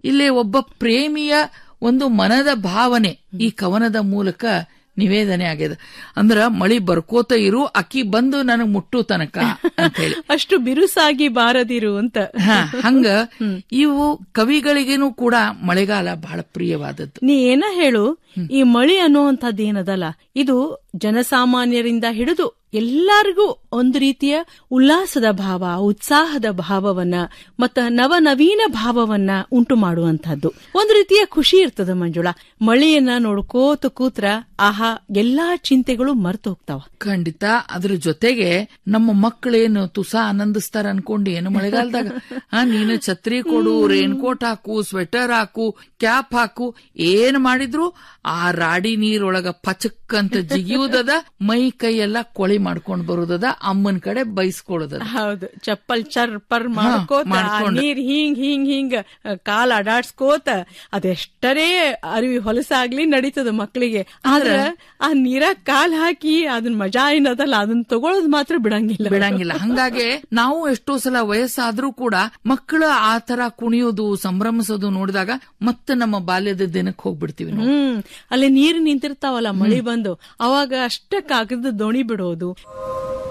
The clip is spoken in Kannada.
ಇಲ್ಲಿ ಒಬ್ಬ ಪ್ರೇಮಿಯ ಒಂದು ಮನದ ಭಾವನೆ ಈ ಕವನದ ಮೂಲಕ ನಿವೇದನೆ ಆಗ್ಯದ ಅಂದ್ರ ಮಳಿ ಬರ್ಕೋತ ಇರು ಅಕ್ಕಿ ಬಂದು ನನಗ್ ಮುಟ್ಟು ತನಕ ಅಂತ ಹೇಳಿ ಅಷ್ಟು ಬಿರುಸಾಗಿ ಬಾರದಿರು ಅಂತ ಹ, ಹಂಗ ಇವು ಕವಿಗಳಿಗೇನು ಕೂಡ ಮಳೆಗಾಲ ಬಹಳ ಪ್ರಿಯವಾದದ್ದು ನೀ ಏನ ಹೇಳು ಈ ಮಳಿ ಅನ್ನುವಂಥದ್ದು ಏನದಲ್ಲ ಇದು ಜನಸಾಮಾನ್ಯರಿಂದ ಹಿಡಿದು ಎಲ್ಲರಿಗೂ ಒಂದು ರೀತಿಯ ಉಲ್ಲಾಸದ ಭಾವ ಉತ್ಸಾಹದ ಭಾವವನ್ನ ಮತ್ತ ನವನವೀನ ಭಾವವನ್ನ ಉಂಟು ಮಾಡುವಂತಹದ್ದು ಒಂದು ರೀತಿಯ ಖುಷಿ ಇರ್ತದ ಮಂಜುಳಾ ಮಳೆಯನ್ನ ನೋಡ್ಕೋತ ಕೂತ್ರ ಆಹಾ ಎಲ್ಲಾ ಚಿಂತೆಗಳು ಮರ್ತು ಹೋಗ್ತಾವ ಖಂಡಿತ ಅದ್ರ ಜೊತೆಗೆ ನಮ್ಮ ಮಕ್ಕಳೇನು ತುಸ ಆನಂದಿಸ್ತಾರ ಅನ್ಕೊಂಡು ಏನು ಮಳೆಗಾಲದಾಗ ಆ ನೀನು ಛತ್ರಿ ಕೊಡು ರೇನ್ ಕೋಟ್ ಹಾಕು ಸ್ವೆಟರ್ ಹಾಕು ಕ್ಯಾಪ್ ಹಾಕು ಏನ್ ಮಾಡಿದ್ರು ಆ ರಾಡಿ ನೀರೊಳಗ ಪಚಕ್ ಅಂತ ಜಿಗಿಯುವುದದ ಮೈ ಕೈ ಎಲ್ಲ ಕೊಳಿ ಮಾಡ್ಕೊಂಡ್ ಬರುದದ ಅಮ್ಮನ ಕಡೆ ಬೈಸ್ಕೊಳ್ಳೋದದ ಹೌದು ಚಪ್ಪಲ್ ಚರ್ ಪರ್ ಮಾಡ್ಕೋತ ಆ ಮಾಡ್ಕೊಂಡು. ನೀರ್ ಹಿಂಗ್ ಹಿಂಗ್ ಹಿಂಗ್ ಕಾಲ್ ಅಡಾಡ್ಸ್ಕೋತ ಅದೆಷ್ಟರೇ ಅರಿವಿ ಹೊಲಸಾಗ್ಲಿ ನಡೀತದ ಮಕ್ಕಳಿಗೆ ಆದ್ರ ಆ ನೀರ ಕಾಲ್ ಹಾಕಿ ಅದನ್ ಮಜಾ ಏನದಲ್ಲ ಅದನ್ನ ತಗೊಳೋದ್ ಮಾತ್ರ ಬಿಡಂಗಿಲ್ಲ ಬಿಡಂಗಿಲ್ಲ ಹಂಗಾಗಿ ನಾವು ಎಷ್ಟೋ ಸಲ ವಯಸ್ಸಾದ್ರೂ ಕೂಡ ಮಕ್ಕಳು ಆ ತರ ಕುಣಿಯೋದು ಸಂಭ್ರಮಿಸೋದು ನೋಡಿದಾಗ ಮತ್ತೆ ನಮ್ಮ ಬಾಲ್ಯದ ದಿನಕ್ಕೆ ಹೋಗ್ಬಿಡ್ತೀವಿ ನಾವು. ಹ್ಮ್ ಅಲ್ಲಿ ನೀರು ನಿಂತಿರ್ತಾವಲ್ಲ ಮಳಿ ಬಂದು ಅವಾಗ ಅಷ್ಟ ಕಾಗದ ದೋಣಿ ಬಿಡೋದು